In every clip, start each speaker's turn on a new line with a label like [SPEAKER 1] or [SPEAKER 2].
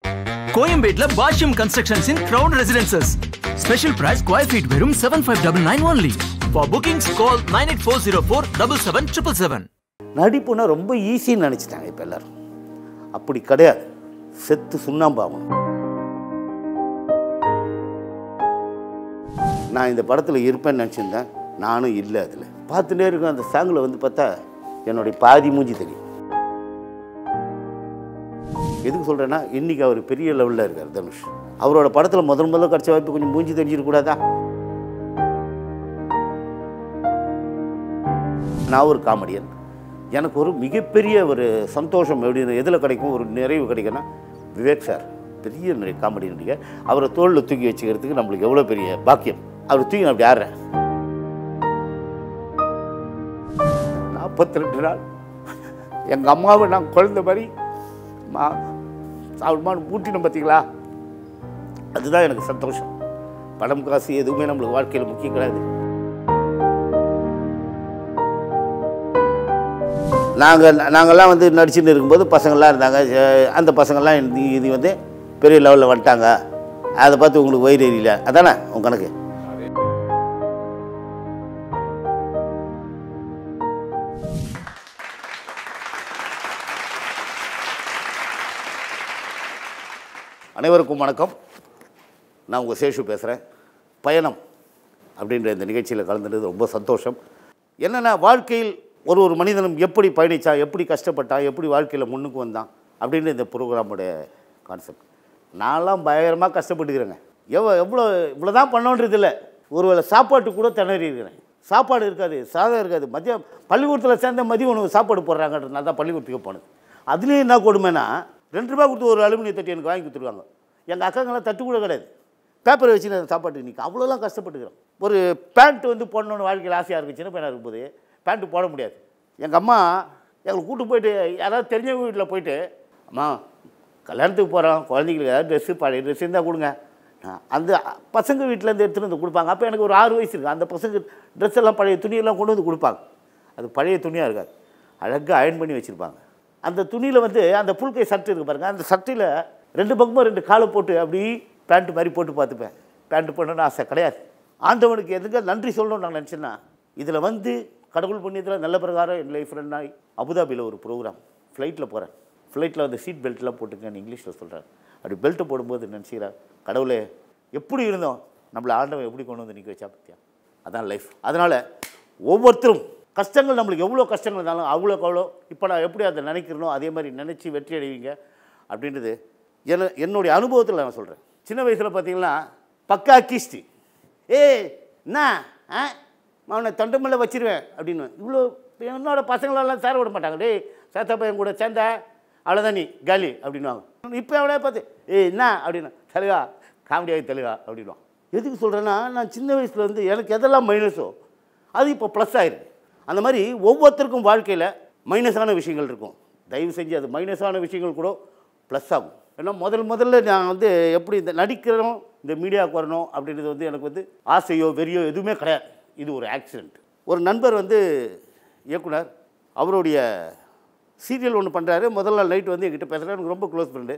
[SPEAKER 1] கோயம்பேட்ல Bashyam constructions in crown residences special price square feet வெறும் seven five double nine only for bookings call nine eight four zero four double seven triple seven
[SPEAKER 2] நடிப்புனா ரொம்ப ஈஸின்னு நினச்சிட்டாங்க இப்போ எல்லாரும் அப்படி கிடையாது செத்து சுண்ணாம்பாகணும் நான் இந்த படத்தில் இருப்பேன்னு நினச்சிருந்தேன் நானும் இல்லை அதில் பார்த்துட்டே இருக்கேன் அந்த சாங்கில் வந்து பார்த்தா என்னுடைய பாதி மூஞ்சி தெரியும் எதுக்கு சொல்கிறேன்னா இன்றைக்கி அவர் பெரிய லெவலில் இருக்கார் தனுஷ் அவரோட படத்தில் முதல் முதல்ல கிடச்ச வாய்ப்பு கொஞ்சம் மூஞ்சி தெரிஞ்சிடக்கூடாதா நான் ஒரு காமெடியன் எனக்கு ஒரு மிகப்பெரிய ஒரு சந்தோஷம் எப்படி எதில் கிடைக்கும் ஒரு நிறைவு கிடைக்கும்னா விவேக் சார் பெரிய நிறைய காமெடி நடிகர் அவரை தோளில் தூக்கி வச்சுக்கிறதுக்கு நம்மளுக்கு எவ்வளோ பெரிய பாக்கியம் அவர் தூக்கி நான் அப்படி ஆடுறேன் நாற்பத்தி ரெண்டு நாள் எங்கள் அம்மாவை நான் குழந்த மாதிரி மா சாப்பிடுமான்னு பூட்டினோம் பார்த்தீங்களா அதுதான் எனக்கு சந்தோஷம் பணம் காசு எதுவுமே நம்மளுக்கு வாழ்க்கையில் முக்கியம் கிடையாது நாங்கள் நாங்கள்லாம் வந்து நடிச்சுட்டு இருக்கும்போது பசங்கள்லாம் இருந்தாங்க அஹ் அந்த பசங்கள்லாம் இது இது வந்து பெரிய லெவலில் வந்துட்டாங்க அதை பார்த்து உங்களுக்கு வயிறு எரியல அதானே உங்கள் கணக்கு அனைவருக்கும் வணக்கம் நான் உங்கள் சேஷு பேசுகிறேன் பயணம் அப்படின்ற இந்த நிகழ்ச்சியில் கலந்துட்டது ரொம்ப சந்தோஷம் என்னென்னா வாழ்க்கையில் ஒரு ஒரு மனிதனும் எப்படி பயணித்தான் எப்படி கஷ்டப்பட்டான் எப்படி வாழ்க்கையில் முன்னுக்கு வந்தான் அப்படின்னு இந்த ப்ரோக்ராமோடைய கான்செப்ட் நான்லாம் பயங்கரமாக கஷ்டப்பட்டுக்கிறேங்க எவ்வளோ எவ்வளோ இவ்வளோ தான் பண்ணோன்றது இல்லை ஒருவேளை சாப்பாட்டு கூட திணறி இருக்கிறேன் சாப்பாடு இருக்காது சாதம் இருக்காது மதியம் பள்ளிக்கூடத்தில் சேர்ந்த மதிய உணவு சாப்பாடு போடுறாங்கன்றதுனால தான் பள்ளிக்கூடத்துக்கு போனது அதுலேயும் என்ன கொடுமைனா ரெண்டு ரூபா கொடுத்து ஒரு அலுமினிய தட்டி எனக்கு வாங்கி கொடுத்துருவாங்க எங்கள் அக்காங்கெல்லாம் தட்டு கூட கிடையாது பேப்பரை வச்சு நான் சாப்பாட்டு இன்றைக்கி அவ்வளோலாம் கஷ்டப்பட்டுக்கிறோம் ஒரு பேண்ட் வந்து போடணுன்னு வாழ்க்கையில் ஆசையாக இருக்குது சின்ன பையனாக இருக்கும்போது பேண்ட்டு போட முடியாது எங்கள் அம்மா எங்களை கூட்டு போயிட்டு யாராவது தெரிஞ்சவங்க வீட்டில் போயிட்டு அம்மா கல்யாணத்துக்கு போகிறோம் குழந்தைங்களுக்கு ஏதாவது ட்ரெஸ்ஸு பழைய ட்ரெஸ் இருந்தால் கொடுங்க நான் அந்த பசங்க வீட்டிலேருந்து எடுத்துகிட்டு வந்து கொடுப்பாங்க அப்போ எனக்கு ஒரு ஆறு வயசு இருக்குது அந்த பசங்க ட்ரெஸ் எல்லாம் பழைய துணியெல்லாம் கொண்டு வந்து கொடுப்பாங்க அது பழைய துணியாக இருக்காது அழகாக அயர்ன் பண்ணி வச்சுருப்பாங்க அந்த துணியில் வந்து அந்த புல்கை சட்டை இருக்குது பாருங்கள் அந்த சட்டையில் ரெண்டு பக்கமும் ரெண்டு காலை போட்டு அப்படி பேண்ட்டு மாதிரி போட்டு பார்த்துப்பேன் பேண்ட்டு போடணும்னு ஆசை கிடையாது ஆண்டவனுக்கு எதுக்கு நன்றி சொல்லணும்னு நான் நினச்சேன்னா இதில் வந்து கடவுள் புண்ணியத்தில் நல்ல பிரகாரம் என் லைஃப் ரன் ஆகி அபுதாபியில் ஒரு ப்ரோக்ராம் ஃப்ளைட்டில் போகிறேன் ஃப்ளைட்டில் வந்து சீட் பெல்ட்லாம் போட்டுக்கன்னு இங்கிலீஷில் சொல்கிறார் அப்படி பெல்ட்டை போடும்போது நினச்சிக்கிறார் கடவுளே எப்படி இருந்தோம் நம்மளை ஆண்டவன் எப்படி கொண்டு வந்து நிற்க வச்சா பத்தியா அதான் லைஃப் அதனால் ஒவ்வொருத்தரும் கஷ்டங்கள் நம்மளுக்கு எவ்வளோ கஷ்டங்கள் இருந்தாலும் அவ்வளோக்கு அவ்வளோ இப்போ நான் எப்படி அதை நினைக்கிறனோ அதே மாதிரி நினச்சி வெற்றி அடைவீங்க அப்படின்றது என்ன என்னுடைய அனுபவத்தில் நான் சொல்கிறேன் சின்ன வயசில் பார்த்தீங்கன்னா பக்கா கீஸ்டி ஏய் என்ன ஆ அவனை தொண்டமில்ல வச்சிருவேன் அப்படின்னு இவ்வளோ என்னோட பசங்களெல்லாம் சேர விட மாட்டாங்க டேய் சேத்த பையன் கூட சேர்ந்த அவ்வளோதான் நீ காலி அப்படின்வாங்க இப்போ அவனே பார்த்து ஏய் என்ன அப்படின்னு தெலுகா காமெடியாகி தெலுகா அப்படின்வான் எதுக்கு சொல்கிறேன்னா நான் சின்ன வயசுல இருந்து எனக்கு எதெல்லாம் மைனஸோ அது இப்போ ப்ளஸ் ஆயிருக்கு அந்த மாதிரி ஒவ்வொருத்தருக்கும் வாழ்க்கையில் மைனஸான விஷயங்கள் இருக்கும் தயவு செஞ்சு அது மைனஸான விஷயங்கள் கூட ப்ளஸ் ஆகும் ஏன்னா முதல் முதல்ல நான் வந்து எப்படி இந்த நடிக்கிறோம் இந்த மீடியாவுக்கு வரணும் அப்படின்றது வந்து எனக்கு வந்து ஆசையோ வெறியோ எதுவுமே கிடையாது இது ஒரு ஆக்சிடெண்ட் ஒரு நண்பர் வந்து இயக்குனர் அவருடைய சீரியல் ஒன்று பண்ணுறாரு முதல் நாள் நைட் வந்து என்கிட்ட பேசுகிறாரு எனக்கு ரொம்ப க்ளோஸ் ஃப்ரெண்டு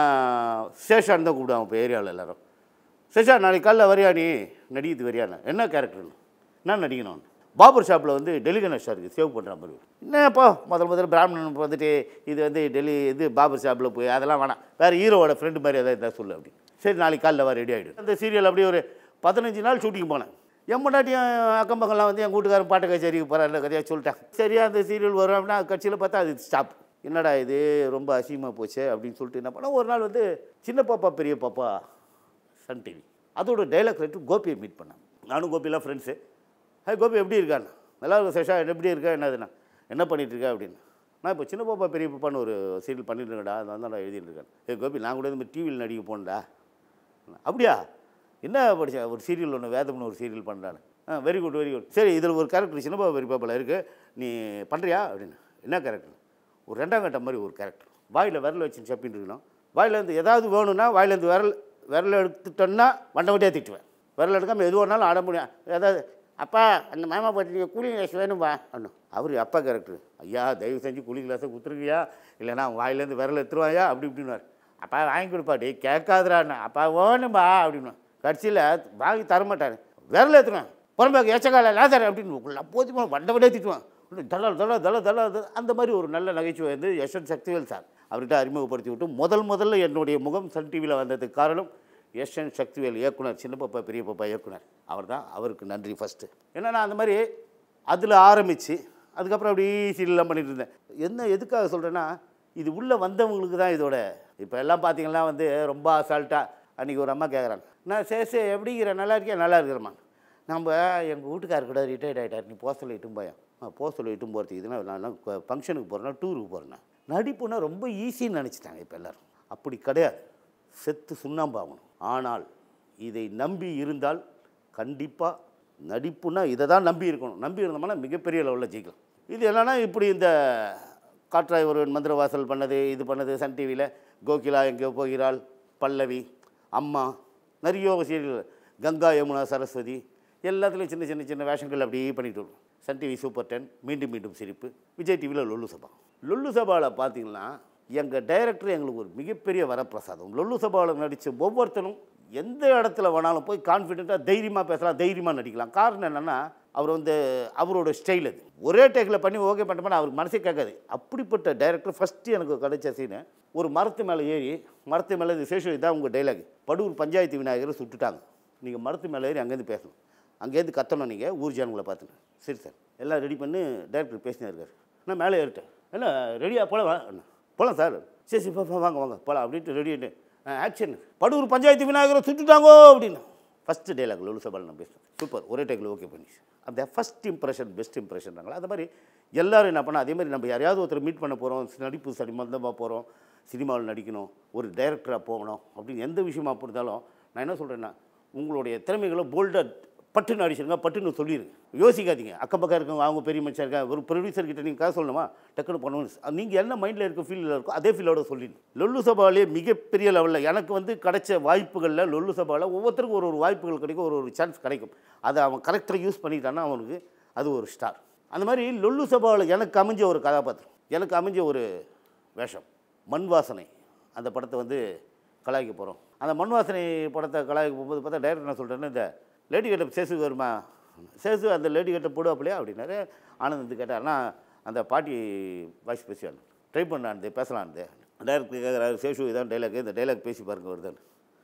[SPEAKER 2] சேஷான் தான் கூப்பிடுவாங்க இப்போ ஏரியாவில் எல்லாரும் சேஷா நாளைக்கு காலைல வரியா நீ நடிக்கிறது வரியாண்ணா என்ன கேரக்டர்னு என்ன நடிக்கணும் பாபர் ஷாப்பில் வந்து டெல்லி கணேஷா இருக்குது சேவ் பண்ணுற மாதிரி என்னப்பா முதல் முதல்ல பிராமணன் வந்துட்டு இது வந்து டெல்லி இது பாபர் ஷாப்பில் போய் அதெல்லாம் வேணாம் வேறு ஹீரோவோட ஃப்ரெண்டு மாதிரி எதாவது இருந்தால் சொல்லு அப்படி சரி நாளைக்கு காலைல வர ரெடி ஆகிடும் அந்த சீரியல் அப்படியே ஒரு பதினஞ்சு நாள் ஷூட்டிங் போனேன் என் முன்னாட்டியும் அக்கம் பக்கம்லாம் வந்து என் கூட்டுக்காரன் பாட்டு கச்சேரிக்கு போகிறாரு கதையாக சொல்லிட்டேன் சரியா அந்த சீரியல் வரும் அப்படின்னா கட்சியில் பார்த்தா அது ஸ்டாப் என்னடா இது ரொம்ப அசிங்கமாக போச்சு அப்படின்னு சொல்லிட்டு என்ன பண்ணேன் ஒரு நாள் வந்து சின்ன பாப்பா பெரிய பாப்பா சன் டிவி அதோட டைலாக் ரைட்டர் கோபியை மீட் பண்ணேன் நானும் கோபிலாம் ஃப்ரெண்ட்ஸு ஹே கோபி எப்படி இருக்கான்னு நல்லா இருக்கும் சேஷா எப்படி இருக்கா என்னதுண்ணா என்ன பண்ணிட்டு இருக்க அப்படின்னு நான் இப்போ சின்ன பாப்பா பெரிய பாப்பான்னு ஒரு சீரியல் பண்ணிட்டு இருக்கேன்டா அதை தான் நான் எழுதிட்டு இருக்கேன் ஏ கோபி நான் கூட இந்த மாதிரி டிவியில் நடிக்க போனேன்டா அப்படியா என்ன படித்தேன் ஒரு சீரியல் ஒன்று வேதம்னு ஒரு சீரியல் பண்ணுறான்னு ஆ வெரி குட் வெரி குட் சரி இதில் ஒரு கேரக்டர் சின்ன பாப்பா பெரிய பாப்பாவில் இருக்குது நீ பண்ணுறியா அப்படின்னு என்ன கேரக்டர் ஒரு ரெண்டாம் கட்டம் மாதிரி ஒரு கேரக்டர் வாயில் விரல் வச்சு சப்பின்னு இருக்கணும் வாயிலேருந்து ஏதாவது வேணும்னா வாயிலேருந்து விரல் விரல் எடுத்துட்டோன்னா வண்டை வண்டியாக திட்டுவேன் விரல் எடுக்காமல் எது வேணாலும் ஆட முடியும் ஏதாவது அப்பா அந்த மாமா பாட்டி கூலிங் கிளாஸ் வேணும்பா அண்ணா அவர் அப்பா கேரக்டர் ஐயா தயவு செஞ்சு கூலிங் கிளாஸை கொடுத்துருக்கியா இல்லைனா அவன் வாயிலேருந்து விரல் எடுத்துருவாயா அப்படி இப்படின்னாரு அப்பா வாங்கி கொடுப்பாடி கேட்காதுறான்னு அப்பா வேணும்பா அப்படின்னு கடைசியில் வாங்கி தரமாட்டாரு விரல ஏற்றுவேன் புறம்பாக்கு எச்சக்கால லேசர் அப்படின்னு போதுமா வண்ட வண்டே திட்டுவேன் தல தல தல தல தல- அந்த மாதிரி ஒரு நல்ல நகைச்சுவை வந்து யஷ்வந்த் சக்திவேல் சார் அவர்கிட்ட அறிமுகப்படுத்தி விட்டு முதல் முதல்ல என்னுடைய முகம் சன் டிவியில் வந்ததுக்கு காரணம் யஷ்வந்த் சக்திவேல் இயக்குனர் சின்ன பாப்பா பெரிய பாப்பா இயக்குனர் அவர் தான் அவருக்கு நன்றி ஃபஸ்ட்டு ஏன்னா நான் அந்த மாதிரி அதில் ஆரம்பித்து அதுக்கப்புறம் அப்படியே சீரியல்லாம் பண்ணிட்டு இருந்தேன் என்ன எதுக்காக சொல்கிறேன்னா இது உள்ளே வந்தவங்களுக்கு தான் இதோட இப்போ எல்லாம் பார்த்தீங்கன்னா வந்து ரொம்ப அசால்ட்டாக அன்றைக்கி ஒரு அம்மா கேட்குறாங்க நான் சே சே எப்படிங்கிற நல்லா இருக்கியா நல்லா இருக்கிறம்மா நம்ம எங்கள் வீட்டுக்காரர் கூட ரிட்டையர்ட் ஆகிட்டார் நீ போக சொல்லி இட்டும் போயா போக சொல்லி இட்டும் போகிறதுக்கு இதுனா நான் ஃபங்க்ஷனுக்கு போகிறேன்னா டூருக்கு போகிறேன்னா நடிப்புனா ரொம்ப ஈஸின்னு நினச்சிட்டாங்க இப்போ எல்லோரும் அப்படி கிடையாது செத்து சுண்ணாம்பாகணும் ஆனால் இதை நம்பி இருந்தால் கண்டிப்பாக நடிப்புனா இதை தான் நம்பி இருக்கணும் நம்பி இருந்தோம்னா மிகப்பெரிய லெவலில் ஜெயிக்கலாம் இது என்னன்னா இப்படி இந்த காற்றாய் ஒருவன் மந்திரவாசல் பண்ணது இது பண்ணது சன் டிவியில் கோகிலா எங்கேயோ போகிறாள் பல்லவி அம்மா நிறைய சீரியல் கங்கா யமுனா சரஸ்வதி எல்லாத்துலேயும் சின்ன சின்ன சின்ன வேஷங்கள் அப்படியே பண்ணிட்டு வருவோம் சன் டிவி சூப்பர் டென் மீண்டும் மீண்டும் சிரிப்பு விஜய் டிவியில் லொல்லு சபா லொல்லு சபாவில் பார்த்தீங்கன்னா எங்கள் டைரக்டர் எங்களுக்கு ஒரு மிகப்பெரிய வரப்பிரசாதம் லொல்லு சபாவில் நடித்த ஒவ்வொருத்தரும் எந்த இடத்துல வேணாலும் போய் கான்ஃபிடென்ட்டாக தைரியமாக பேசலாம் தைரியமாக நடிக்கலாம் காரணம் என்னென்னா அவர் வந்து அவரோட ஸ்டைல் அது ஒரே டேக்கில் பண்ணி ஓகே பண்ணிட்டோம்னா அவருக்கு மனசே கேட்காது அப்படிப்பட்ட டைரக்டர் ஃபஸ்ட்டு எனக்கு கிடைச்ச சீனு ஒரு மரத்து மேலே ஏறி மரத்து மேலே இது சேஷு இதான் உங்கள் டைலாக் படூர் பஞ்சாயத்து விநாயகரை சுட்டுட்டாங்க நீங்கள் மரத்து மேலே ஏறி அங்கேருந்து பேசணும் அங்கேருந்து கத்தணும் நீங்கள் ஊர் ஜனங்களை பார்த்துன்னு சரி சார் எல்லாம் ரெடி பண்ணி டைரக்டர் பேசினே இருக்கார் நான் மேலே ஏறிட்டேன் என்ன ரெடியா போகலாம் வா போகலாம் சார் சரி சரி பா, பா, வாங்க வாங்க போகலாம் அப்படின்ட்டு ரெடி ஆகிட்டு ஆக்ஷன் படூர் பஞ்சாயத்து விநாயகரை சுட்டுட்டாங்கோ அப்படின்னு ஃபஸ்ட்டு டைலாக் லொலு சபால் நான் பேசுகிறேன் சூப்பர் ஒரே டேக்கில் ஓகே பண்ணி அந்த ஃபஸ்ட் இம்ப்ரெஷன் பெஸ்ட் இம்ப்ரெஷன்றாங்களா அது மாதிரி எல்லாரும் என்ன பண்ணால் அதே மாதிரி நம்ம யாரையாவது ஒருத்தர் மீட் பண்ண போகிறோம் நடிப்பு சம்பந்தமாக போகிறோம் சினிமாவில் நடிக்கணும் ஒரு டைரக்டராக போகணும் அப்படின்னு எந்த விஷயமா இருந்தாலும் நான் என்ன சொல்கிறேன்னா உங்களுடைய திறமைகளை போல்டாக பட்டுன்னு அடிச்சிருங்க பட்டுன்னு சொல்லிடுங்க யோசிக்காதீங்க அக்கம் பக்கம் இருக்கவங்க அவங்க பெரிய மனுஷன் இருக்காங்க ஒரு ப்ரொடியூசர் கிட்ட நீங்கள் காசு சொல்லணுமா டக்குன்னு பண்ணணும் நீங்கள் என்ன மைண்டில் இருக்க ஃபீல்டில் இருக்கோ அதே ஃபீலோட சொல்லிடுங்க லொல்லு சபாலே மிகப்பெரிய லெவலில் எனக்கு வந்து கிடைச்ச வாய்ப்புகளில் லொல்லு சபாவில் ஒவ்வொருத்தருக்கும் ஒரு ஒரு வாய்ப்புகள் கிடைக்கும் ஒரு ஒரு சான்ஸ் கிடைக்கும் அதை அவன் கரெக்டாக யூஸ் பண்ணிட்டான்னா அவனுக்கு அது ஒரு ஸ்டார் அந்த மாதிரி லொல்லு சபாவில் எனக்கு அமைஞ்ச ஒரு கதாபாத்திரம் எனக்கு அமைஞ்ச ஒரு வேஷம் மண் வாசனை அந்த படத்தை வந்து கலாய்க்க போகிறோம் அந்த மண் வாசனை படத்தை கலாய்க்க போகும்போது பார்த்தா டைரக்டர் என்ன சொல்கிறேன்னு இந்த லேடி கெட்டப் சேசு வருமா சேசு அந்த லேடி கெட்டப் போடுவாப்பிலையா அப்படின்னாரு ஆனந்த் வந்து கேட்டார்னா அந்த பாட்டி வாய்ஸ் பேசியான் ட்ரை பண்ணான் பேசலான் டைரக்டர் கேட்குறாரு சேஷு இதான் டைலாக் இந்த டைலாக் பேசி பாருங்க வருதான்னு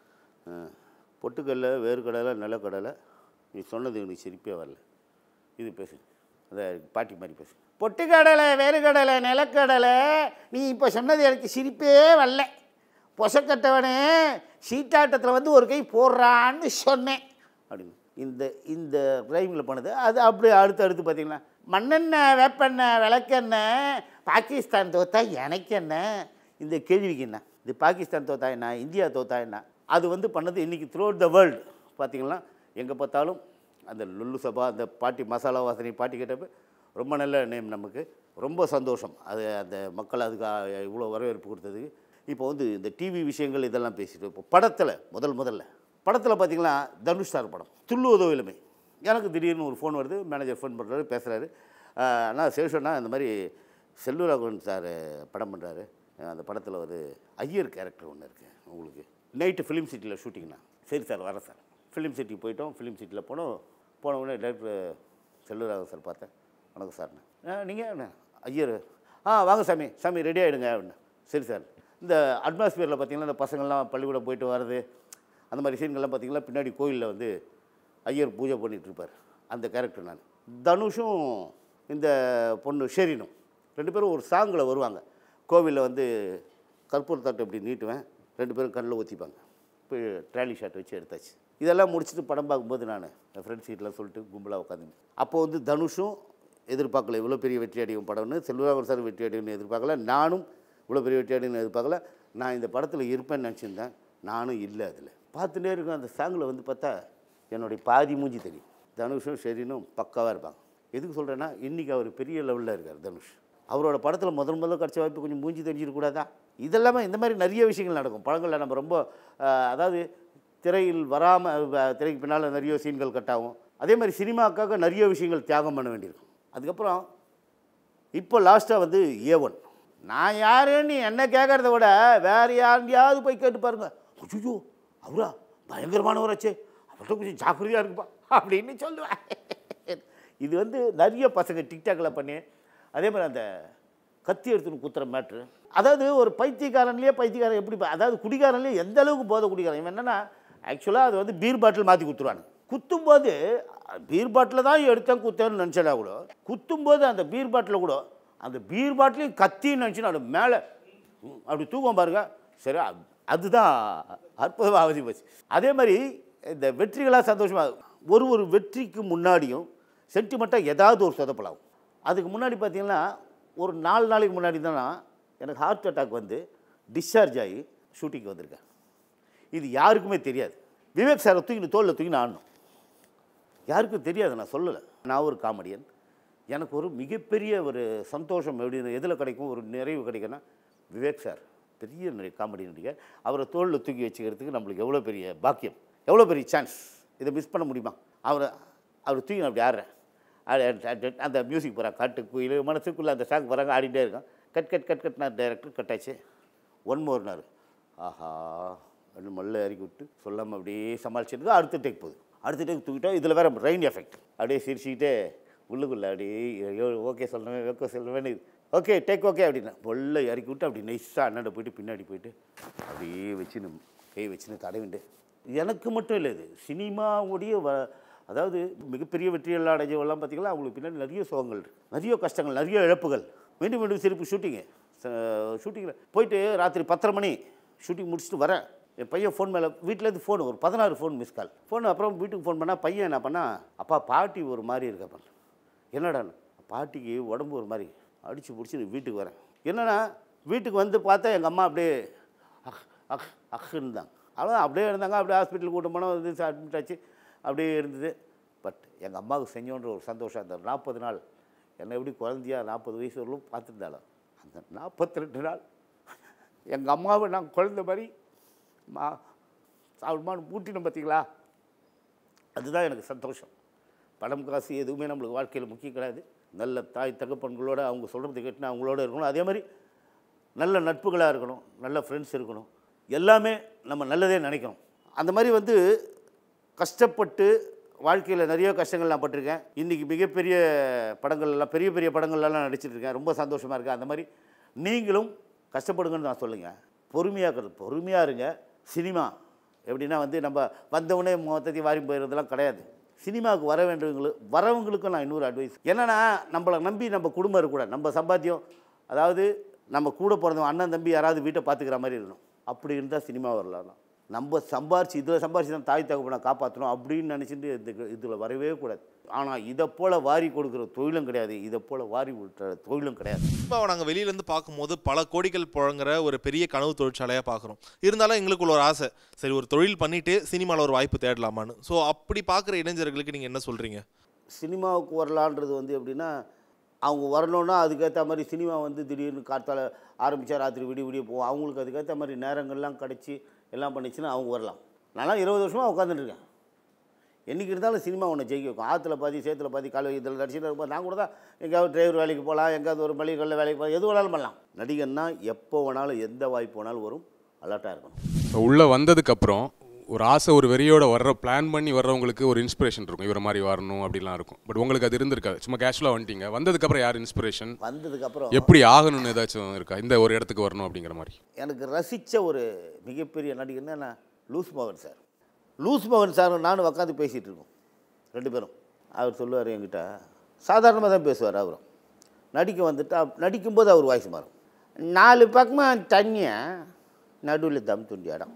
[SPEAKER 2] பொட்டுக்கடலை வேர்க்கடலை நிலக்கடலை நீ சொன்னது எனக்கு சிரிப்பே வரல இது பேசு அந்த பாட்டி மாதிரி பேசு பொட்டுக்கடலை வேறுகடலை நிலக்கடலை நீ இப்போ சொன்னது எனக்கு சிரிப்பே வரல பொசக்கட்டவனே சீட்டாட்டத்தில் வந்து ஒரு கை போடுறான்னு சொன்னேன் அப்படின்னு இந்த இந்த ரைமில் பண்ணது அது அப்படியே அடுத்து அடுத்து பார்த்தீங்கன்னா மண்ணெண்ணெய் வேப்பெண்ணெய் விளக்கெண்ணெய் பாகிஸ்தான் தோத்தா எனக்கு என்ன இந்த கேள்விக்கு என்ன இது பாகிஸ்தான் தோத்தா என்ன இந்தியா தோத்தா என்ன அது வந்து பண்ணது இன்றைக்கி த்ரூ த வேர்ல்டு பார்த்தீங்கன்னா எங்கே பார்த்தாலும் அந்த லுல்லு சபா அந்த பாட்டி மசாலா வாசனை பாட்டி கேட்டப்ப ரொம்ப நல்ல நேம் நமக்கு ரொம்ப சந்தோஷம் அது அந்த மக்கள் அதுக்கு ஆ- இவ்வளோ வரவேற்பு கொடுத்ததுக்கு இப்போ வந்து இந்த டிவி விஷயங்கள் இதெல்லாம் பேசிட்டு இப்போ படத்தில் முதல் முதல்ல படத்தில் பார்த்தீங்கன்னா தனுஷ் சார் படம் துள்ளுவதோ இளமை எனக்கு திடீர்னு ஒரு ஃபோன் வருது மேனேஜர் ஃபோன் பண்ணுறாரு பேசுகிறாரு அண்ணா சேஷன்னா இந்த மாதிரி செல்வராகவன் சார் படம் பண்ணுறாரு அந்த படத்தில் ஒரு ஐயர் கேரக்டர் ஒன்று இருக்குது உங்களுக்கு நைட்டு ஃபிலிம் சிட்டியில் ஷூட்டிங்னா சரி சார் வரேன் சார் ஃபிலிம் சிட்டி போயிட்டோம் ஃபிலிம் சிட்டியில் போனோம் போன உடனே டேரக்டர் செல்வராகவன் சார் பார்த்தேன் வணக்கம் சார்ண்ணே நீங்கள் ஐயர் ஆ வாங்க சாமி சாமி ரெடி ஆகிடுங்க அப்படின்னு சரி சார் இந்த அட்மாஸ்பியரில் பார்த்தீங்கன்னா இந்த பசங்கள்லாம் பள்ளிக்கூடம் போயிட்டு வர்றது அந்த மாதிரி சீன்கள்லாம் பார்த்தீங்கன்னா பின்னாடி கோயிலில் வந்து ஐயர் பூஜை பண்ணிட்டு இருப்பார் அந்த கேரக்டர் நான் தனுஷும் இந்த பொண்ணு ஷெரினும் ரெண்டு பேரும் ஒரு சாங்கில் வருவாங்க கோவிலில் வந்து கற்பூர தட்டை இப்படி நீட்டுவேன் ரெண்டு பேரும் கண்ணில் ஊற்றிப்பாங்க இப்போ ட்ராலி ஷாட் வச்சு எடுத்தாச்சு இதெல்லாம் முடிச்சுட்டு படம் பார்க்கும்போது நான் என் ஃப்ரெண்ட்ஸ் சீட்டில் சொல்லிட்டு கும்பலாக உட்காந்து அப்போ வந்து தனுஷும் எதிர்பார்க்கல இவ்வளோ பெரிய வெற்றி அடையும் படம்னு செல்வராகவன் சார் வெற்றி அடையும்னு எதிர்பார்க்கல நானும் இவ்வளோ பெரிய வெற்றி அடையும்னு எதிர்பார்க்கல நான் இந்த படத்தில் இருப்பேன்னு நினச்சிருந்தேன் நானும் இல்லை அதில் பார்த்துட்டே இருக்கும் அந்த சாங்கில் வந்து பார்த்தா என்னுடைய பாதி மூஞ்சி தெரியும் தனுஷும் ஷெரினும் பக்காவாக இருப்பாங்க எதுக்கு சொல்கிறேன்னா இன்றைக்கி அவர் பெரிய லெவலில் இருக்கார் தனுஷ் அவரோட படத்தில் முதல் முதல்ல கிடச்ச வாய்ப்பு கொஞ்சம் மூஞ்சி தெரிஞ்சிடக்கூடாதா இதெல்லாமே இந்த மாதிரி நிறைய விஷயங்கள் நடக்கும் படங்களில் நம்ம ரொம்ப அஹ், அதாவது திரையில் வராமல் திரைக்கு பின்னால் நிறைய சீன்கள் கட் ஆகும் அதே மாதிரி சினிமாக்காக நிறைய விஷயங்கள் தியாகம் பண்ண வேண்டியிருக்கும் அதுக்கப்புறம் இப்போ லாஸ்ட்டாக வந்து ஏ ஒன் நான் யாருன்னு என்ன கேட்கறத விட வேற யாரையாவது போய் கேட்டு பாருங்க ஐயோ அவரா பயங்கரமானவராச்சே அவர்கிட்ட கொஞ்சம் ஜாக்கிரதையாக இருக்குப்பா அப்படின்னு சொல்லுவேன் இது வந்து நிறைய பசங்க டிக்டாக்கில் பண்ணி அதே மாதிரி அந்த கத்தி எடுத்துன்னு குத்துற மேட்ரு அதாவது ஒரு பைத்தியக்காரன்லேயே பைத்தியக்காரன் எப்படி பா- அதாவது குடிகாரன்லேயே எந்த அளவுக்கு போதை குடிக்காரன் இவன் என்னன்னா ஆக்சுவலாக அது வந்து பீர் பாட்டில் மாற்றி குத்துருவானு குத்தும்போது பீர் பாட்டில் தான் எடுத்தேன் குத்தேன்னு நினச்சடா கூட குத்தும்போது அந்த பீர் பாட்டில் கூட அந்த பீர் பாட்டிலையும் கத்தின்னு நினச்சி நான் மேலே ம், அப்படி தூக்கம் பாருங்க சரி அது- அதுதான் அற்புதமாக அவதி போச்சு அதே மாதிரி இந்த வெற்றிகளாக சந்தோஷமாக ஒரு ஒரு வெற்றிக்கு முன்னாடியும் சென்டிமெண்ட்டாக ஏதாவது ஒரு சொதப்பலாகும் அதுக்கு முன்னாடி பார்த்தீங்கன்னா ஒரு நாலு நாளைக்கு முன்னாடி தான் எனக்கு ஹார்ட் அட்டாக் வந்து டிஸ்சார்ஜ் ஆகி ஷூட்டிங் வந்திருக்கேன் இது யாருக்குமே தெரியாது விவேக் சாரை தூக்கி தோளில் தூக்கி நான் ஆடணும் யாருக்கும் தெரியாது நான் சொல்லலை நான் ஒரு காமெடியன் எனக்கு ஒரு மிகப்பெரிய ஒரு சந்தோஷம் எப்படி எதில் கிடைக்கும் ஒரு நிறைவு கிடைக்கும்னா விவேக் சார் பெரிய நடி- காமெடி நடிகர் அவரை தோளில் தூக்கி வச்சுக்கிறதுக்கு நம்மளுக்கு எவ்வளோ பெரிய பாக்கியம் எவ்வளோ பெரிய சான்ஸ் இதை மிஸ் பண்ண முடியுமா அவரை அவர் தூக்கி நான் அப்படி ஆடுறேன் ஆடி- ஆடி- ஆடி- அந்த மியூசிக் போகிறாங்க காட்டு குயில் மனசுக்குள்ளே அந்த சாங் போகிறாங்க ஆடிட்டே இருக்கேன் கட் கட் கட் கட் நான் டைரக்டர் கட் ஆச்சு ஒன் மோர்னார் ஆஹா ரெண்டு மல்ல இறக்கி விட்டு சொல்லாமல் அப்படியே சமாளிச்சுட்டு அடுத்த டேக் போகுது அடுத்த டேக் தூக்கிட்டோம் இதில் வேறு ரெயின் எஃபெக்ட் அப்படியே சிரிச்சுக்கிட்டே உள்ளுக்குள்ளே அப்படியே ஓகே சொல்லணும் ஓகே சொல்லணும்னு ஓகே டேக் ஓகே அப்படின்னா பொல்ல இறக்கி விட்டு அப்படி நைஸாக அண்ணாண்ட போயிட்டு பின்னாடி போயிட்டு அப்படியே வச்சுன்னு கை வச்சுன்னு தடவிண்டு எனக்கு மட்டும் இல்லை இது சினிமாவுடைய வ அதாவது மிகப்பெரிய வெற்றியெல்லாம் அடைஞ்சவெல்லாம் பார்த்தீங்கன்னா அவங்களுக்கு பின்னாடி நிறைய சோகங்கள் இருக்கு. நிறைய கஷ்டங்கள் நிறைய இழப்புகள் மீண்டும் மீண்டும் சிரிப்பு ஷூட்டிங்கு ஷூட்டிங்கில் போயிட்டு ராத்திரி பத்தரை மணி ஷூட்டிங் முடிச்சுட்டு வரேன் என் பையன் ஃபோன் மேலே வீட்டிலேருந்து ஃபோன் ஒரு பதினாறு ஃபோன் மிஸ் கால் ஃபோன் அப்புறம் வீட்டுக்கு ஃபோன் பண்ணால் பையன் என்ன பண்ணா அப்பா பாட்டி ஒரு மாதிரி இருக்கப்பா என்னடா பாட்டிக்கு உடம்பு ஒரு மாதிரி அடித்து பிடிச்சி வீட்டுக்கு வரேன் என்னன்னா வீட்டுக்கு வந்து பார்த்தா எங்கள் அம்மா அப்படியே அஹ் அஹ் அஹ்ன்னு தான் அவ்வளோதான் அப்படியே இருந்தாங்க அப்படியே ஹாஸ்பிட்டலுக்கு கூட்டம் போனோம் வந்து அட்மிட் ஆச்சு அப்படியே இருந்தது பட் எங்கள் அம்மாவுக்கு செஞ்சோன்ற ஒரு சந்தோஷம் அந்த நாற்பது நாள் என்னை எப்படி குழந்தையா நாற்பது வயசு வரலும் பார்த்துருந்தாலும் அந்த நாற்பத்தி ரெண்டு நாள் எங்கள் அம்மாவை நான் குழந்த மாதிரி மா சாப்பிடுமான்னு பூட்டினோம் பார்த்தீங்களா அதுதான் எனக்கு சந்தோஷம் பணம் காசு எதுவுமே நம்மளுக்கு வாழ்க்கையில் முக்கியம் கிடையாது நல்ல தாய் தகப்பன்களோட அவங்க சொல்கிறது கேட்டுனா அவங்களோட இருக்கணும் அதே மாதிரி நல்ல நட்புகளாக இருக்கணும் நல்ல ஃப்ரெண்ட்ஸ் இருக்கணும் எல்லாமே நம்ம நல்லதே நினைக்கணும் அந்த மாதிரி வந்து கஷ்டப்பட்டு வாழ்க்கையில் நிறைய கஷ்டங்கள் நான் பட்டிருக்கேன் இன்றைக்கி மிகப்பெரிய படங்கள்லாம் பெரிய பெரிய படங்கள்லாம் நடிச்சிட்டு இருக்கேன் ரொம்ப சந்தோஷமாக இருக்கேன் அந்த மாதிரி நீங்களும் கஷ்டப்படுங்கன்னு நான் சொல்லுங்கள் பொறுமையாக இருக்கிறது பொறுமையாக இருங்க சினிமா எப்படின்னா வந்து நம்ம வந்தவுடனே மொத்தத்தையும் வாரி போயிடுறதெல்லாம் கிடையாது சினிமாவுக்கு வர வேண்டியவங்களுக்கு வரவங்களுக்கும் நான் இன்னொரு அட்வைஸ் என்னென்னா நம்மளை நம்பி நம்ம குடும்பம் இருக்கக்கூடாது நம்ம சம்பாத்தியம் அதாவது நம்ம கூட பிறந்தவங்க அண்ணன் தம்பி யாராவது வீட்டை பார்த்துக்கிற மாதிரி இருக்கணும் அப்படி இருந்தால் சினிமா வரலாம் நம்ம சம்பாரிச்சு இதில் சம்பாரிச்சு தான் தாய் தகப்பனை காப்பாற்றணும் அப்படின்னு நினச்சிட்டு இந்த இதில் வரவே கூடாது ஆனால் இதை போல் வாரி கொடுக்குற தொழிலும் கிடையாது இதை போல் வாரி விட்டுற தொழிலும் கிடையாது
[SPEAKER 3] இப்போ நாங்கள் வெளியிலேருந்து பார்க்கும்போது பல கோடிகள் புழங்குற ஒரு பெரிய கனவு தொழிற்சாலையாக பார்க்குறோம் இருந்தாலும் எங்களுக்குள்ள ஒரு ஆசை சரி ஒரு தொழில் பண்ணிட்டு சினிமாவில் ஒரு வாய்ப்பு தேடலாமான்னு ஸோ அப்படி பார்க்குற இளைஞர்களுக்கு நீங்கள் என்ன சொல்கிறீங்க
[SPEAKER 2] சினிமாவுக்கு வரலான்றது வந்து எப்படின்னா அவங்க வரணுன்னா அதுக்கேற்ற மாதிரி சினிமா வந்து திடீர்னு காத்தால ஆரம்பித்தா ராத்திரி விடிய விடிய போவோம் அவங்களுக்கு அதுக்கேற்ற மாதிரி நேரங்கள்லாம் கிடச்சி எல்லாம் பண்ணிச்சுன்னா அவங்க வரலாம் நான்லாம் இருபது வருஷமாக உட்காந்துட்டு இருக்கேன் என்றைக்கு இருந்தாலும் சினிமா ஒன்று ஜெயிக்க வைக்கும் ஆற்றுல பாதி சேத்துல பாதி கால இதில் நடிச்சுட்டு இருப்போம் நான் கூட தான் எங்கேயாவது டிரைவர் வேலைக்கு போகலாம் எங்கேயாவது ஒரு மளிகைகளில் வேலைக்கு போகலாம் எது வேணாலும் பண்ணலாம் நடிகன்னா எப்போ வேணாலும் எந்த வாய்ப்பு வேணாலும் வரும் அலர்ட்டாக இருக்கணும்
[SPEAKER 4] இப்போ உள்ளே வந்ததுக்கப்புறம் ஒரு ஆசை ஒரு வெறியோட வர்ற பிளான் பண்ணி வர்றவங்களுக்கு ஒரு இன்ஸ்பிரேஷன் இருக்கும் இவர மாதிரி வரணும் அப்படிலாம் இருக்கும் பட் உங்களுக்கு அது இருந்திருக்காது சும்மா கேஷுவலாக வந்துட்டீங்க வந்ததுக்கப்புறம் யார் இன்ஸ்பிரேஷன்
[SPEAKER 2] வந்ததுக்கப்புறம்
[SPEAKER 4] எப்படி ஆகணும்னு ஏதாச்சும் இருக்கா இந்த ஒரு இடத்துக்கு வரணும் அப்படிங்கிற மாதிரி
[SPEAKER 2] எனக்கு ரசித்த ஒரு மிகப்பெரிய நடிகர்னா நான் லூஸ் மோகன் சார் லூஸ் மோகன் சாரும் நானும் உட்காந்து பேசிகிட்டு இருக்கோம் ரெண்டு பேரும் அவர் சொல்லுவார் என்கிட்ட சாதாரணமாக தான் பேசுவார் அவரும் நடிக்க வந்துட்டா நடிக்கும்போது அவர் வாய்ஸ் மாறும் நாலு பக்கமாக தண்ணியை நடுவில் தம் துண்டி இடம்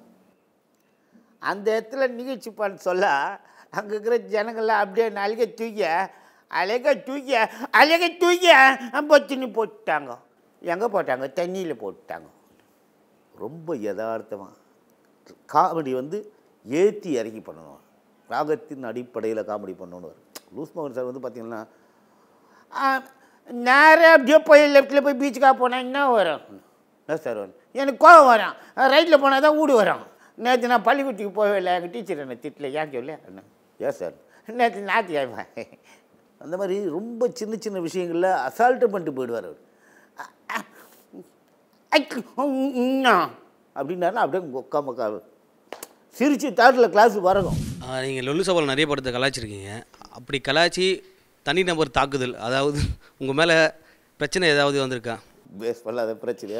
[SPEAKER 2] அந்த இடத்துல நிகழ்ச்சி பண்ண சொல்ல அங்கே இருக்கிற ஜனங்கள்லாம் அப்படியே நலிக தூக்கி அழக தூக்கி அழக தூக்கி பொத்தினி போட்டுட்டாங்க எங்கே போட்டாங்க தண்ணியில் போட்டுட்டாங்க ரொம்ப யதார்த்தமாக காமெடி வந்து ஏற்றி இறக்கி பண்ணணும் ராகத்தின் அடிப்படையில் காமெடி பண்ணணும் லூஸ் மோகன் சார் வந்து பார்த்தீங்கன்னா நேராக அப்படியே போய் லெஃப்ட்டில் போய் பீச்சுக்காக போனால் என்ன வரும் என்ன சார் வரும் எனக்கு கோவம் வரும் ரைட்டில் போனால் தான் வீடு வரும் நேற்று நான் பள்ளிக்கூட்டிக்கு போகவே இல்லை எங்கள் டீச்சர் என்ன திட்டல ஏன் சொல்லு என்ன ஏன் சார் நேற்று ஞாயிற்றுக்கிழமை அந்த மாதிரி ரொம்ப சின்ன சின்ன விஷயங்களில் அசால்ட்டு பண்ணிட்டு போயிடுவார் அவர் ஐக்கு அப்படின்னாரு அப்படியே உக்கா மக்கா சிரிச்சு தேர்டில் கிளாஸுக்கு வரணும்
[SPEAKER 5] நீங்கள் லொல்லு சவால் நிறைய படத்தை கலாய்ச்சிருக்கீங்க அப்படி கலாய்ச்சி தனி நபர் தாக்குதல் அதாவது உங்கள் மேலே பிரச்சனை ஏதாவது வந்திருக்கா
[SPEAKER 2] பேஸ் பண்ணாத பிரச்சனையா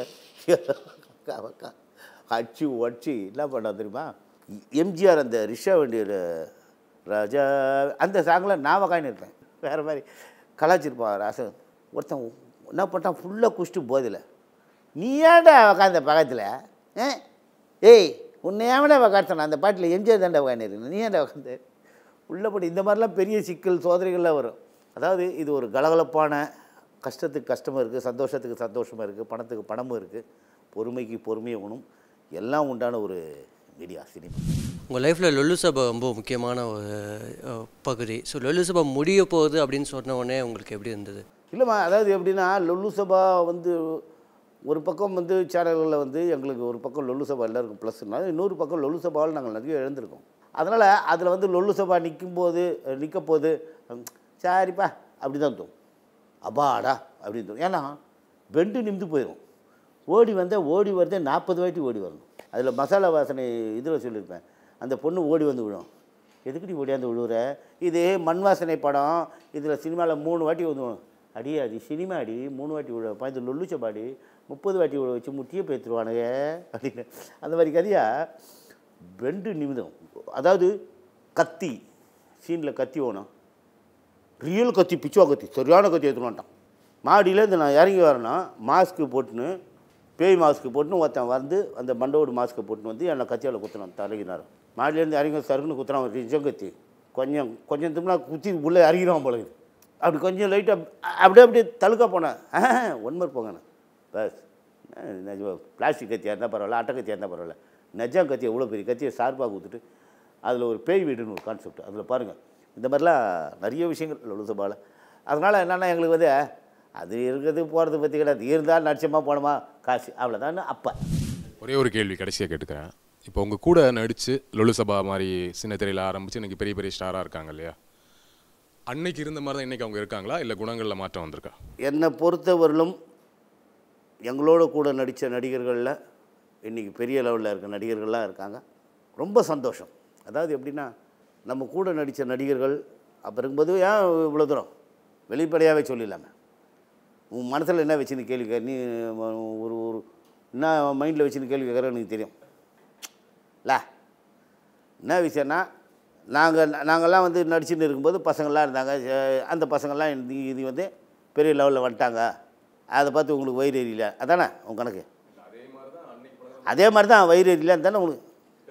[SPEAKER 2] அக்கா அடிச்சு உடச்சி என்ன பண்ணா தெரியுமா எம்ஜிஆர் அந்த ரிஷா வண்டியில் ராஜா அந்த சாங்கில் நான் உக்காந்து இருப்பேன் வேறு மாதிரி கலாச்சிருப்பான் ராசன் ஒருத்தன் என்ன பண்ணிட்டான் ஃபுல்லாக குடிச்சிட்டு போதில்லை நீ ஏன்டா உக்காந்த பக்கத்தில் ஏ ஏய் உன்னை ஏன்டா உக்காடுத்தான அந்த பாட்டில் எம்ஜிஆர் தாண்டா உக்காந்து நீ ஏன்டா உட்காந்து உள்ளபடி இந்த மாதிரிலாம் பெரிய சிக்கல் சோதனைகள்லாம் வரும் அதாவது இது ஒரு கலகலப்பான கஷ்டத்துக்கு கஷ்டமும் இருக்குது சந்தோஷத்துக்கு சந்தோஷமாக இருக்குது பணத்துக்கு பணமும் இருக்குது பொறுமைக்கு பொறுமையை உணும் எல்லாம் உண்டான ஒரு மீடியா சினிமா
[SPEAKER 6] உங்கள் லைஃப்பில் லொல்லு சபை ரொம்ப முக்கியமான ஒரு அஹ், பகுதி ஸோ லொல்லு சபை முடிய போகுது அப்படின்னு சொன்ன உடனே உங்களுக்கு எப்படி இருந்தது
[SPEAKER 2] இல்லைம்மா அதாவது எப்படின்னா லொல்லு சபா வந்து ஒரு பக்கம் வந்து சேனல்களில் வந்து எங்களுக்கு ஒரு பக்கம் லொல்லு சபா எல்லாருக்கும் ப்ளஸ்னா இன்னொரு பக்கம் லொல்லு சபாவில் நாங்கள் நிறைய எழுந்திருக்கோம் அதனால் அதில் வந்து லொல்லு சபா நிற்கும் போது நிற்க போது ஹம், சரிப்பா அப்படி தான் தோணும் அப்பாடா அப்படின்னு தோணும் ஏன்னா பெண்டு நிமிந்து போயிடும் ஓடி வந்தால் ஓடி வரதே நாற்பது வாட்டி ஓடி வரணும் அதில் மசாலா வாசனை இதில் சொல்லியிருப்பேன் அந்த பொண்ணு ஓடி வந்து விழும் எதுக்குடி ஓடியாந்து விழுவுற இது மண் வாசனை படம் இதில் சினிமாவில் மூணு வாட்டி வந்து விழும். அடி அது சினிமா அடி மூணு வாட்டி விழ பாய்ந்து லொல்லுச்சப்பாடி முப்பது வாட்டி விழ வச்சு முட்டியே பேத்துருவானுங்க அப்படின்னு அந்த மாதிரி கதையா ரெண்டு நிமிடம் அதாவது கத்தி சீனில் கத்தி ஓணும் ரியல் கத்தி பிச்சுவா கத்தி சரியான கத்தி எடுத்துன்னு வந்துட்டான் மாடியிலேருந்து நான் இறங்கி வரேன்னா மாஸ்க்கு போட்டுன்னு பேய் மாஸ்க்கு போட்டுன்னு ஒருத்தன் வந்து அந்த மண்டோடு மாஸ்க்கை போட்டுன்னு வந்து என்னை கத்தியால் குத்துனான் தலைகினார் மாடியிலேருந்து இறங்கி சருக்குன்னு குத்துறான் ஒரு நிஜம் கத்தி கொஞ்சம் கொஞ்சம் தும்னா குத்தி உள்ளே இறங்கிடுவான் போல இருக்குது. அப்படி கொஞ்சம் லைட்டாக அப்படியே அப்படியே தழுக்க போனேன் ஒன் மார்க் போங்கண்ணே பஸ் நிஜம் பிளாஸ்டிக் கத்தியாக இருந்தால் பரவாயில்ல அட்டை கத்தியாக இருந்தால் பரவாயில்ல நிஜம் கத்தி எவ்வளோ பெரிய கத்தியை சார்பாக கொடுத்துட்டு அதில் ஒரு பேய் வீடுன்னு ஒரு கான்செப்ட் அதில் பாருங்கள் இந்த மாதிரிலாம் நிறைய விஷயங்கள் லொலுசபாவில் அதனால் என்னென்னா எங்களுக்கு வந்து அது இருக்கிறது போகிறது பற்றி கிடையாது இருந்தால் நடிச்சமா போனோமா காசு அவ்வளோதான் அப்போ
[SPEAKER 4] ஒரே ஒரு கேள்வி கடைசியாக கேட்டுக்கிறேன் இப்போ உங்கள் கூட நடித்து லொலு சபா மாதிரி சின்ன திரையில் ஆரம்பித்து இன்னைக்கு பெரிய பெரிய ஸ்டாராக இருக்காங்க இல்லையா அன்னைக்கு இருந்த மாதிரி தான் இன்னைக்கு அவங்க இருக்காங்களா இல்லை குணங்களில் மாற்றம் வந்திருக்கா
[SPEAKER 2] என்னை பொறுத்தவரையிலும் எங்களோட கூட நடித்த நடிகர்களில் இன்றைக்கி பெரிய லெவலில் இருக்க நடிகர்கள்லாம் இருக்காங்க ரொம்ப சந்தோஷம் அதாவது எப்படின்னா நம்ம கூட நடித்த நடிகர்கள் அப்போ இருக்கும்போது ஏன் இவ்வளோ தூரம் வெளிப்படையாகவே சொல்லிடலாமே உன் மனசில் என்ன வச்சுன்னு கேள்வி கே நீ ஒரு ஒரு என்ன மைண்டில் வச்சுன்னு கேள்வி கேட்குற எனக்கு தெரியும் இல்ல என்ன விஷயம்னா நாங்கள் நாங்கள்லாம் வந்து நடிச்சுன்னு இருக்கும்போது பசங்கள்லாம் இருந்தாங்க அஹ் அந்த பசங்கள்லாம் இது இது வந்து பெரிய லெவலில் வந்துட்டாங்க அதை பார்த்து உங்களுக்கு வயிறு எரியல அதானே உங்கள் கணக்கு அதே மாதிரி தான் வயிறு எரியலன்னு தானே உங்களுக்கு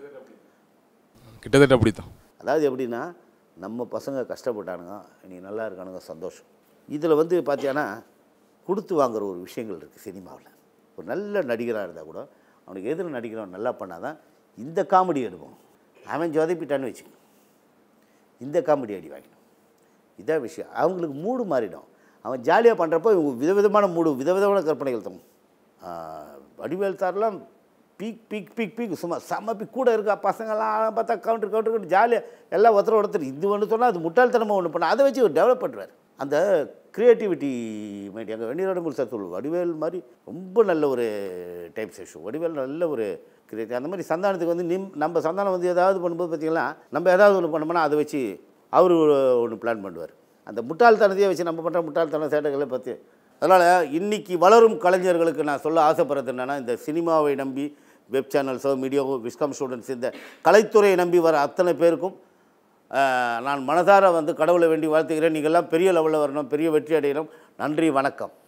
[SPEAKER 4] கிட்டத்தட்ட அப்படி தான்
[SPEAKER 2] அதாவது எப்படின்னா நம்ம பசங்க கஷ்டப்பட்டானுங்க நீ நல்லா இருக்கானுங்க சந்தோஷம் இதில் வந்து பார்த்தீங்கன்னா கொடுத்து வாங்குற ஒரு விஷயங்கள் இருக்குது சினிமாவில் ஒரு நல்ல நடிகராக இருந்தால் கூட அவனுக்கு எதிர நடிக்கிறவன் நல்லா பண்ணாதான் இந்த காமெடி எடுப்போம் அவன் சொதப்பிட்டான்னு வச்சுக்க இந்த காமெடி அடி வாங்கிடும் இதான் விஷயம் அவங்களுக்கு மூடு மாறிடும் அவன் ஜாலியாக பண்ணுறப்போ இவங்க விதவிதமான மூடு விதவிதமான கற்பனைகள் தம் வடிவேல் சார்லாம் பீக் பீக் பீக் பீக் சும்மா செம்ம பீக் கூட இருக்கா பசங்களாம் பார்த்தா கவுண்டர் கவுண்டர் கவுண்டர் ஜாலியாக எல்லாம் ஒருத்தர் ஒருத்தர் இது ஒன்று சொன்னால் அது முட்டாள்தனமாக ஒன்று பண்ண அதை வச்சு ஒரு டெவலப் பண்ணுறாரு அந்த க்ரியேட்டிவிட்டி மைண்ட் எங்கள் வெண்ணிரோட சார் சொல்லுவோம் வடிவேல் மாதிரி ரொம்ப நல்ல ஒரு டைப் செஷன் வடிவேல் நல்ல ஒரு கிரியேட்டிவ் அந்த மாதிரி சந்தானத்துக்கு வந்து நிம் நம்ம சந்தானம் வந்து ஏதாவது பண்ணும்போது பார்த்தீங்கன்னா நம்ம ஏதாவது ஒன்று பண்ணோம்னா அதை வச்சு அவர் ஒன்று பிளான் பண்ணுவார் அந்த முட்டாள்தனத்தையே வச்சு நம்ம பண்ணுற முட்டாள்தன சேட்டைகளை பற்றி அதனால் இன்னைக்கு வளரும் கலைஞர்களுக்கு நான் சொல்ல ஆசைப்படுறது என்னென்னா இந்த சினிமாவை நம்பி வெப் சேனல்ஸோ மீடியாவோ விஸ்காம் ஸ்டூடெண்ட்ஸ் இந்த கலைத்துறையை நம்பி வர அத்தனை பேருக்கும் ஆஹ், நான் மனதார வந்து கடவுளை வேண்டி வாழ்த்துகிறேன் நீங்கள்லாம் பெரிய லெவலில் வரணும் பெரிய வெற்றி அடையணும் நன்றி வணக்கம்